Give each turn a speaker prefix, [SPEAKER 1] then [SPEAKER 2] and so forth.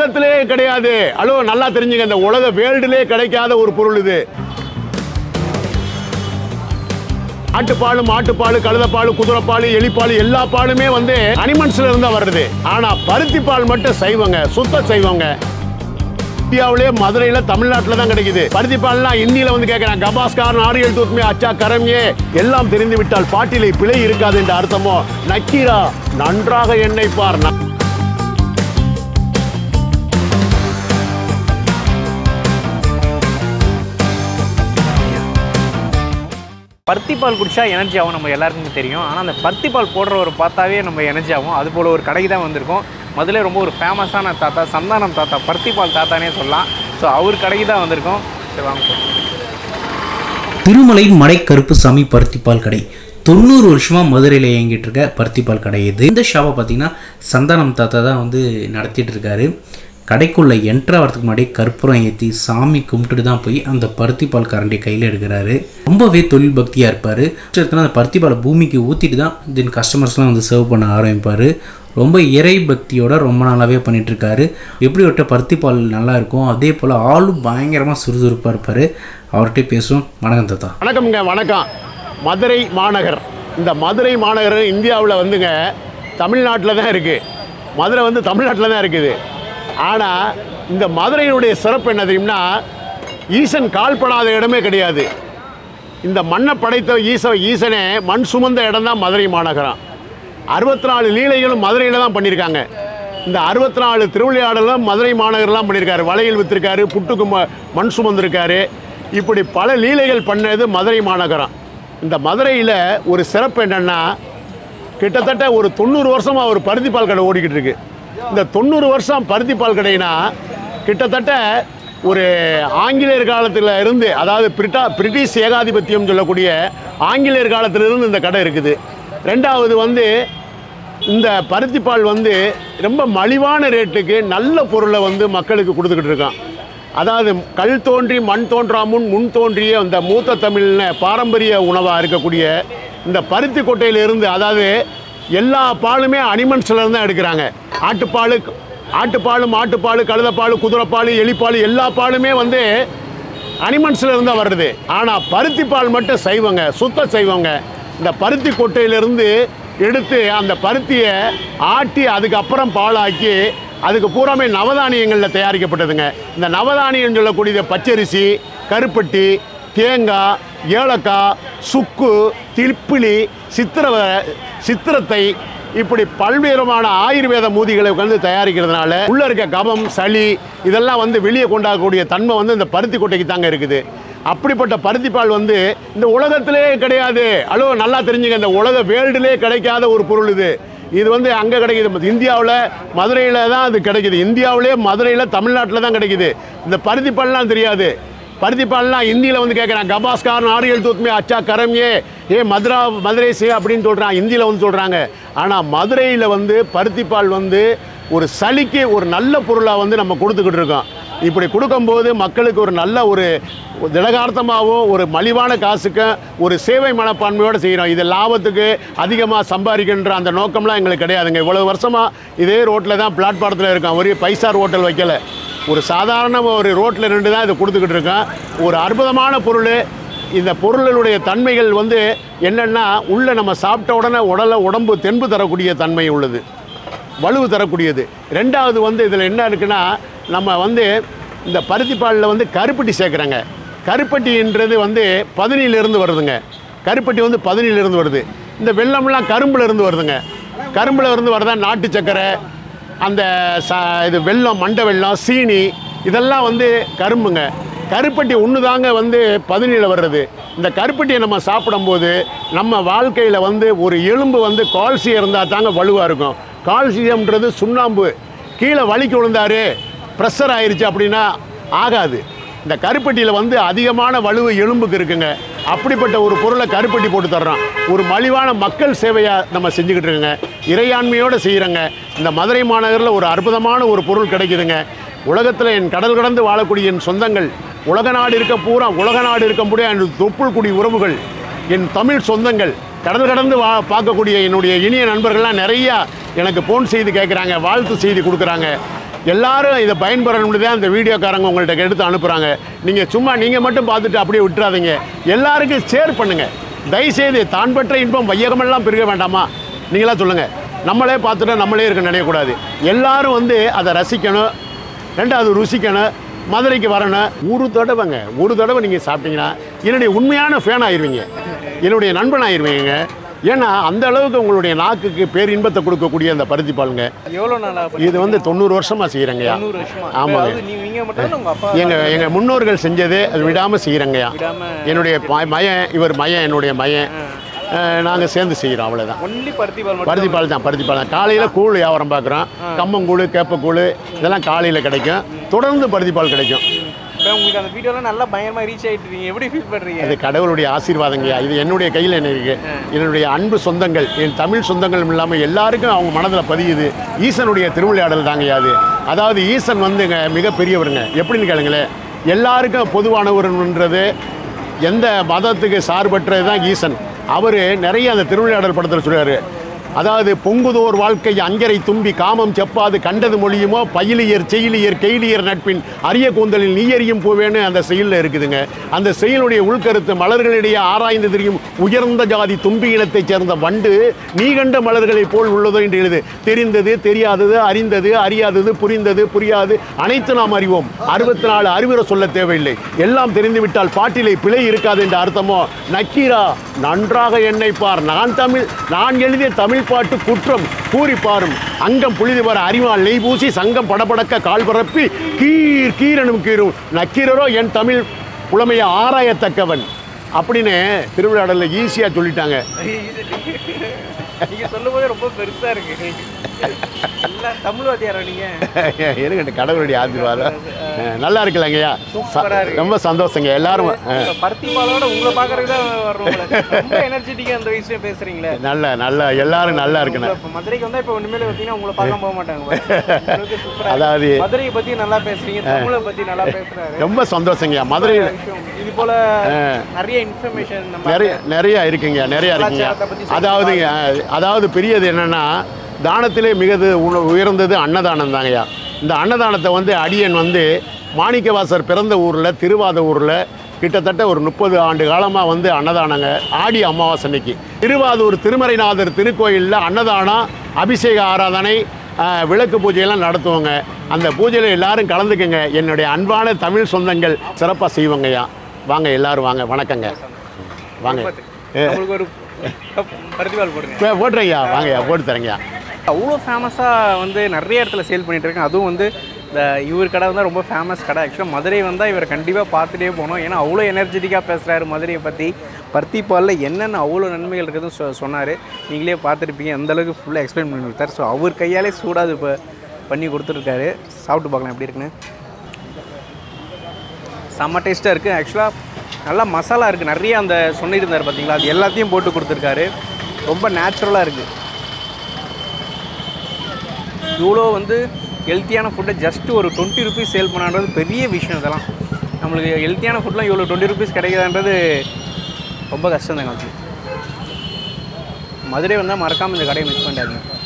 [SPEAKER 1] உலகத்திலே கிடையாது அளவு நல்லா தெரிஞ்சுங்க இந்த உலக வேர்ல்டுலே கிடைக்காத ஒரு பொருள் இது ஆட்டுப்பால் மாட்டுப்பால் கழுதப்பால் குதிரைப்பால் எலிப்பால் எல்லா பாலுமே வந்து அனிமல்ஸ்ல இருந்தா வருது ஆனா பருத்தி பால் மட்டும் செய்வாங்க சுத்த செய்வாங்க இந்தியாவிலே மதுரையில தமிழ்நாட்டில் தான் கிடைக்குது பருத்தி பால்லாம் இந்தியில வந்து கேட்கறாங்க கபாஸ்கார் நாரியல் தூத்மே அச்சா கரம்யே எல்லாம் தெரிந்து விட்டால் பாட்டிலே பிழை இருக்காது என்ற அர்த்தமோ நக்கீரா நன்றாக எண்ணெய் பார் ந-
[SPEAKER 2] பருத்தி பால் குடிச்சா எனர்ஜி ஆகும் நம்ம எல்லாருக்குமே தெரியும் ஆனால் அந்த பருத்தி பால் போடுறவர் பார்த்தாவே நம்ம எனர்ஜி ஆகும் அது போல் ஒரு கடைக்கு தான் வந்திருக்கோம் முதல்ல ரொம்ப ஒரு ஃபேமஸான தாத்தா சந்தானம் தாத்தா பருத்தி பால் தாத்தானே சொல்லலாம் ஸோ அவர் கடைக்கு தான் வந்திருக்கோம் சரி வாங்க போலாம்.
[SPEAKER 3] திருமலை மடை கருப்புசாமி பருத்திப்பால் கடை தொண்ணூறு வருஷமாக மதுரையில் இயங்கிட்டு இருக்க பருத்திப்பால் கடை இது இந்த ஷாப்பை பார்த்தீங்கன்னா சந்தானம் தாத்தா தான் வந்து நடத்திட்டு இருக்காரு கடைக்குள்ளே என்ட்ரு ஆகிறதுக்கு முன்னாடி கற்பூரம் ஏற்றி சாமி கும்பிட்டுட்டு தான் போய் அந்த பருத்திப்பால் கரண்டி கையில் எடுக்கிறாரு ரொம்பவே தொழில் பக்தியாக இருப்பார் அந்த பருத்திப்பாலை பூமிக்கு ஊற்றிட்டு தான் தென் கஸ்டமர்ஸ்லாம் வந்து சர்வ் பண்ண ஆரம்பிப்பார் ரொம்ப இறை பக்தியோட ரொம்ப நாளாகவே பண்ணிகிட்ருக்காரு எப்படி விட்ட பருத்திப்பால் நல்லா இருக்கும் அதே போல் ஆளும் பயங்கரமாக சுறுசுறுப்பாக இருப்பார் அவர்கிட்ட பேசுவோம் வணக்கம் தாத்தா
[SPEAKER 1] வணக்கம்ங்க வணக்கம் மதுரை மாநகர் இந்த மதுரை மாநகர் இந்தியாவில் வந்துங்க தமிழ்நாட்டில் தான் இருக்குது மதுரை வந்து தமிழ்நாட்டில் தான் இருக்குது ஆனால் இந்த மதுரையினுடைய சிறப்பு என்ன தெரியும்னா ஈசன் கால்படாத இடமே கிடையாது இந்த மண்ணை படைத்த ஈச ஈசனே மண் சுமந்த இடம் தான் மதுரை மாநகரம் அறுபத்தி நாலு லீலைகளும் மதுரையில் தான் பண்ணியிருக்காங்க இந்த அறுபத்தி நாலு திருவிளையாடலும் மதுரை மாநகர்லாம் பண்ணியிருக்காரு வளையல் வித்திருக்காரு புட்டுக்கு ம மண் சுமந்திருக்காரு இப்படி பல லீலைகள் பண்ணது மதுரை மாநகரம் இந்த மதுரையில் ஒரு சிறப்பு என்னென்னா கிட்டத்தட்ட ஒரு தொண்ணூறு வருஷமாக ஒரு பருத்திப்பால் கடை ஓடிக்கிட்டு இருக்கு இந்த தொண்ணூறு வருஷம் பருத்திப்பால் கடைனா கிட்டத்தட்ட ஒரு ஆங்கிலேயர் காலத்தில் இருந்து அதாவது பிரிட்டா பிரிட்டிஷ் ஏகாதிபத்தியம் சொல்லக்கூடிய ஆங்கிலேயர் காலத்திலிருந்து இந்த கடை இருக்குது ரெண்டாவது வந்து இந்த பருத்திப்பால் வந்து ரொம்ப மலிவான ரேட்டுக்கு நல்ல பொருளை வந்து மக்களுக்கு கொடுத்துக்கிட்டு இருக்கான் அதாவது கல் தோன்றி மண் தோன்றா முன் முன் தோன்றிய அந்த மூத்த தமிழ்ன பாரம்பரிய உணவாக இருக்கக்கூடிய இந்த பருத்தி கொட்டையிலிருந்து அதாவது எல்லா பாலுமே அனிமல்ஸ்ல இருந்து தான் எடுக்கிறாங்க ஆட்டுப்பால் ஆட்டுப்பால் மாட்டுப்பால் கழுதப்பால் குதிரைப்பால் எலிப்பால் எல்லா பாலுமே வந்து அனிமல்ஸ்ல இருந்தா வருது ஆனால் பருத்தி பால் மட்டும் செய்வாங்க சுத்த செய்வாங்க இந்த பருத்தி கொட்டையிலிருந்து எடுத்து அந்த பருத்தியை ஆட்டி அதுக்கப்புறம் பாலாக்கி அதுக்கு பூராமே நவதானியங்களில் தயாரிக்கப்பட்டதுங்க இந்த நவதானியம் சொல்லக்கூடிய பச்சரிசி கருப்பட்டி தேங்காய் ஏலக்காய் சுக்கு திப்பிலி சித்திர சித்திரத்தை இப்படி பல்வேறுமான ஆயுர்வேத மூதிகளை வந்து தயாரிக்கிறதுனால உள்ள இருக்க கபம் சளி இதெல்லாம் வந்து வெளியே கொண்டாடக்கூடிய தன்மை வந்து இந்த பருத்தி கொட்டைக்கு தாங்க இருக்குது அப்படிப்பட்ட பருத்தி பால் வந்து இந்த உலகத்திலே கிடையாது அளவு நல்லா தெரிஞ்சுங்க இந்த உலக வேர்ல்டுலே கிடைக்காத ஒரு பொருள் இது இது வந்து அங்கே கிடைக்குது இந்தியாவில் மதுரையில் தான் அது கிடைக்குது இந்தியாவிலே மதுரையில் தமிழ்நாட்டில் தான் கிடைக்குது இந்த பருத்தி பால்லாம் தெரியாது பருத்தி பால்லாம் ஹிந்தியில் வந்து கேட்குறான் கபாஸ்கார் நாரியல் தூத்மே அச்சா கரம்யே ஏ மதுரா மதுரை சே அப்படின்னு சொல்கிறான் ஹிந்தியில் வந்து சொல்கிறாங்க ஆனால் மதுரையில் வந்து பருத்தி பால் வந்து ஒரு சளிக்கு ஒரு நல்ல பொருளாக வந்து நம்ம கொடுத்துக்கிட்டு இருக்கோம் இப்படி கொடுக்கும்போது மக்களுக்கு ஒரு நல்ல ஒரு திடகார்த்தமாகவும் ஒரு மலிவான காசுக்கும் ஒரு சேவை மனப்பான்மையோடு செய்கிறோம் இது லாபத்துக்கு அதிகமாக சம்பாதிக்கின்ற அந்த நோக்கம்லாம் எங்களுக்கு கிடையாதுங்க இவ்வளோ வருஷமாக இதே ரோட்டில் தான் பிளாட்பாரத்தில் இருக்கோம் ஒரு ஃபைவ் ஸ்டார் ஹோட்டல் வைக்கல ஒரு சாதாரண ஒரு ரோட்டில் நின்று தான் இதை கொடுத்துக்கிட்டு இருக்கோம் ஒரு அற்புதமான பொருள் இந்த பொருளுடைய தன்மைகள் வந்து என்னென்னா உள்ளே நம்ம சாப்பிட்ட உடனே உடலை உடம்பு தென்பு தரக்கூடிய தன்மை உள்ளது வலுவு தரக்கூடியது ரெண்டாவது வந்து இதில் என்ன இருக்குன்னா நம்ம வந்து இந்த பருத்தி பாலில் வந்து கருப்பட்டி சேர்க்குறாங்க கருப்பட்டின்றது வந்து பதினிலிருந்து வருதுங்க கருப்பட்டி வந்து பதினிலிருந்து வருது இந்த வெள்ளம்லாம் கரும்புல இருந்து வருதுங்க கரும்புல இருந்து வரதா நாட்டு சக்கரை அந்த ச இது வெல்லம் மண்டை வெல்லம் சீனி இதெல்லாம் வந்து கரும்புங்க கருப்பட்டி ஒன்று தாங்க வந்து பதினில வர்றது இந்த கருப்பட்டியை நம்ம சாப்பிடும்போது நம்ம வாழ்க்கையில் வந்து ஒரு எலும்பு வந்து கால்சியம் இருந்தால் தாங்க வலுவாக இருக்கும் கால்சியம்ன்றது சுண்ணாம்பு கீழே வலிக்கு விழுந்தாரு ப்ரெஷர் ஆயிருச்சு அப்படின்னா ஆகாது இந்த கருப்பட்டியில் வந்து அதிகமான வலுவு எலும்புக்கு இருக்குங்க அப்படிப்பட்ட ஒரு பொருளை கருப்பட்டி போட்டு தர்றோம் ஒரு மலிவான மக்கள் சேவையாக நம்ம செஞ்சுக்கிட்டு இருக்கோங்க இறையாண்மையோடு செய்கிறோங்க இந்த மதுரை மாநகரில் ஒரு அற்புதமான ஒரு பொருள் கிடைக்குதுங்க உலகத்தில் என் கடல் கடந்து வாழக்கூடிய என் சொந்தங்கள் உலக நாடு இருக்க பூரா உலக நாடு இருக்க முடிய என் தொப்புள் குடி உறவுகள் என் தமிழ் சொந்தங்கள் கடல் கடந்து வா பார்க்கக்கூடிய என்னுடைய இனிய நண்பர்கள்லாம் நிறையா எனக்கு ஃபோன் செய்து கேட்குறாங்க வாழ்த்து செய்தி கொடுக்குறாங்க எல்லாரும் இதை பயன்பெறணும்னு தான் இந்த வீடியோக்காரங்க உங்கள்கிட்ட எடுத்து அனுப்புகிறாங்க நீங்கள் சும்மா நீங்கள் மட்டும் பார்த்துட்டு அப்படியே விட்டுறாதீங்க எல்லாருக்கும் ஷேர் பண்ணுங்கள் தயவுசெய்து தான் பெற்ற இன்பம் வையகமெல்லாம் பெருக வேண்டாமா நீங்களா சொல்லுங்கள் நம்மளே பார்த்துட்டு நம்மளே இருக்க நினைக்கக்கூடாது எல்லாரும் வந்து அதை ரசிக்கணும் ரெண்டாவது ருசிக்கணும் மதுரைக்கு வரணும் ஒரு தடவைங்க ஒரு தடவை நீங்கள் சாப்பிட்டீங்கன்னா என்னுடைய உண்மையான ஃபேன் ஆயிருவீங்க என்னுடைய நண்பன் ஆயிருவீங்க ஏன்னா அந்த அளவுக்கு உங்களுடைய நாக்குக்கு பேரின்பத்தை கொடுக்கக்கூடிய அந்த பருத்தி பாலுங்க
[SPEAKER 2] எவ்வளோ நாளா பண்ணி-
[SPEAKER 1] இது வந்து தொண்ணூறு வருஷமா செய்கிறேங்கய்யா
[SPEAKER 2] தொண்ணூறு வருஷமா
[SPEAKER 1] ஆமாங்க.
[SPEAKER 2] அதாவது நீ நீங்க மட்டும் தான் உங்க அப்பா
[SPEAKER 1] எங்கள் எங்கள் முன்னோர்கள் செஞ்சது அது விடாமல் செய்கிறேங்கய்யா
[SPEAKER 2] விடாம
[SPEAKER 1] என்னுடைய ம- மயன் இவர் மயன் என்னுடைய மயன் நாங்கள் சேர்ந்து செய்கிறோம் அவ்வளோதான்
[SPEAKER 2] ஒன்லி பருத்தி பால் மட்டும்
[SPEAKER 1] பருத்தி பால் தான் பருத்தி பால் தான் காலையில் கூழ் வியாபாரம் பார்க்குறோம் கம்மங்கூழ் கேப்பக்கூழ் இதெல்லாம் காலையில் கிடைக்கும் தொடர்ந்து பருத்தி பால் கிடைக்கும்
[SPEAKER 2] இப்போ உங்களுக்கு அந்த வீடியோலாம் நல்லா பயங்கரமா ரீச் ஆயிட்டு இருக்கீங்க எப்படி ஃபீல் பண்றீங்க
[SPEAKER 1] அது கடவுளுடைய ஆசீர்வாதங்கய்யா இது என்னுடைய கையில் என்ன இருக்கு என்னுடைய அன்பு சொந்தங்கள் என் தமிழ் சொந்தங்களும் இல்லாமல் எல்லாருக்கும் அவங்க மனதில் பதியுது ஈசனுடைய திருவிளையாடல் தாங்கய்யா அது அதாவது ஈசன் வந்துங்க மிகப்பெரியவருங்க எப்படின்னு கேளுங்களேன் எல்லாருக்கும் பொதுவானவர்ன்றது எந்த மதத்துக்கு சார்பற்றது தான் ஈசன் அவர் நிறைய அந்த திருவிளையாடல் படத்தில் சொல்றாரு அதாவது பொங்குதோர் வாழ்க்கை அங்கரை தும்பி காமம் செப்பாது கண்டது மொழியுமோ பயிலியர் செயலியர் கெயிலியர் நட்பின் அரிய கூந்தலில் நீயறியும் பூவேன்னு அந்த செயலில் இருக்குதுங்க அந்த செயலுடைய உள்கருத்து மலர்களிடையே ஆராய்ந்து தெரியும் உயர்ந்த ஜாதி தும்பி இனத்தைச் சேர்ந்த வண்டு நீ கண்ட மலர்களைப் போல் உள்ளதோ என்று எழுது தெரிந்தது தெரியாதது அறிந்தது அறியாதது புரிந்தது புரியாது அனைத்து நாம் அறிவோம் அறுபத்தி நாலு அறிவுரை சொல்ல தேவையில்லை எல்லாம் தெரிந்துவிட்டால் பாட்டிலே பிழை இருக்காது என்ற அர்த்தமோ நக்கீரா நன்றாக என்னை பார் நான் தமிழ் நான் எழுதிய தமிழ் பாட்டு குற்றம் கூறி பாரும் அங்கம் புழுதி வர அறிவால் நெய் பூசி சங்கம் படபடக்க கால் பரப்பி கீர் கீரனும் கீரும் நக்கீரரோ என் தமிழ் புலமையை ஆராயத்தக்கவன் அப்படின்னு திருவிழாடலில் ஈஸியாக சொல்லிட்டாங்க
[SPEAKER 2] நீங்க சொல்லும் போதே ரொம்ப பெருசா இருக்கு எல்லாம் தமிழ் வாத்தியாரா நீங்க
[SPEAKER 1] எனக்கு கடவுளுடைய ஆசீர்வாதம் அஹ், நல்லா இருக்குல்லங்கய்யா
[SPEAKER 2] சூப்பரா இருக்கு.
[SPEAKER 1] ரொம்ப சந்தோஷங்க எல்லாரும் அஹ்,
[SPEAKER 2] இப்ப பருத்தி பாலோட உங்களை பாக்குறதுக்கு தான் வர்றோம் போல. ரொம்ப எனர்ஜெட்டிக்கா அந்த வயசுல பேசுறீங்களே
[SPEAKER 1] நல்ல நல்ல எல்லாரும் நல்லா இருக்கணும்
[SPEAKER 2] உங்களை இப்ப மதுரைக்கு வந்தா இப்ப ஒண்ணுமே பாத்தீங்கன்னா உங்களை பார்க்க போக மாட்டாங்க பாருங்க. உங்களுக்கு சூப்பரா இருக்கு.
[SPEAKER 1] அதாவது
[SPEAKER 2] மதுரையை பத்தி நல்லா பேசுறீங்க தமிழை பத்தி நல்லா பேசுறாரு
[SPEAKER 1] ரொம்ப சந்தோஷங்கய்யா மதுரையில்
[SPEAKER 2] விஷயம். இது போல நிறைய இன்ஃபர்மேஷன் நம்ம
[SPEAKER 1] நிறைய நிறைய இருக்குங்க நிறைய இருக்குங்க
[SPEAKER 2] கலாச்சாரத்தை பத்தி
[SPEAKER 1] அதாவது அஹ், அதாவது பெரியது என்னன்னா தானத்திலே மிகது உண- உயர்ந்தது அன்னதானம் தாங்கய்யா இந்த அன்னதானத்தை வந்து அடியன் வந்து மாணிக்கவாசர் பிறந்த ஊரில் திருவாத ஊரில் கிட்டத்தட்ட ஒரு முப்பது ஆண்டு காலமாக வந்து அன்னதானங்க ஆடி அமாவாசை அன்னைக்கு திருவாதூர் திருமறைநாதர் திருக்கோயிலில் அன்னதானம் அபிஷேக ஆராதனை அஹ், விளக்கு பூஜையெல்லாம் நடத்துவோங்க அந்த பூஜையில் எல்லாரும் கலந்துக்கங்க என்னுடைய அன்பான தமிழ் சொந்தங்கள் சிறப்பாக செய்வோங்கய்யா வாங்க எல்லாரும் வாங்க வணக்கங்க வாங்க
[SPEAKER 2] உங்களுக்கு ஒரு கப் பருத்தி பால் போடுங்க
[SPEAKER 1] இப்போ போட்டுறீங்க வாங்கய்யா போட்டு தரேங்கய்யா
[SPEAKER 2] அவ்வளோ ஃபேமஸாக வந்து நிறைய இடத்துல சேல் பண்ணிட்டு இருக்கேன் அதுவும் வந்து இந்த இவர் கடை வந்து ரொம்ப ஃபேமஸ் கடை ஆக்சுவலாக மதுரை வந்தால் இவர் கண்டிப்பாக பார்த்துட்டே போகணும் ஏன்னா அவ்வளோ எனர்ஜெட்டிக்காக பேசுகிறாரு மதுரையை பற்றி பருத்தி பாலில் என்னென்ன அவ்வளோ நன்மைகள் இருக்குதுன்னு சொ சொன்னார் நீங்களே பார்த்துருப்பீங்க அந்த அளவுக்கு ஃபுல்லாக எக்ஸ்பிளைன் பண்ணி கொடுத்தாரு ஸோ அவர் கையாலே சூடாக இப்போ பண்ணி கொடுத்துருக்காரு சாப்பிட்டு பார்க்கலாம் எப்படி இருக்குன்னு செம்ம டேஸ்ட்டாக இருக்குது ஆக்சுவலாக நல்லா மசாலா இருக்குது நிறைய அந்த சொன்னிருந்தார் பார்த்தீங்களா அது எல்லாத்தையும் போட்டு கொடுத்துருக்காரு ரொம்ப நேச்சுரலாக இருக்குது இவ்வளோ வந்து ஹெல்த்தியான ஃபுட்டை ஜஸ்ட் ஒரு டுவெண்ட்டி ருபீஸ் சேல் பண்ணான்றது பெரிய விஷயம் இதெல்லாம் நம்மளுக்கு ஹெல்த்தியான ஃபுட்லாம் இவ்வளோ டுவெண்ட்டி ருபீஸ் கிடைக்குதான்றது ரொம்ப கஷ்டம் தான் மதுரை வந்தால் மறக்காமல் இந்த கடையை மிஸ் பண்ணிட்டாங்க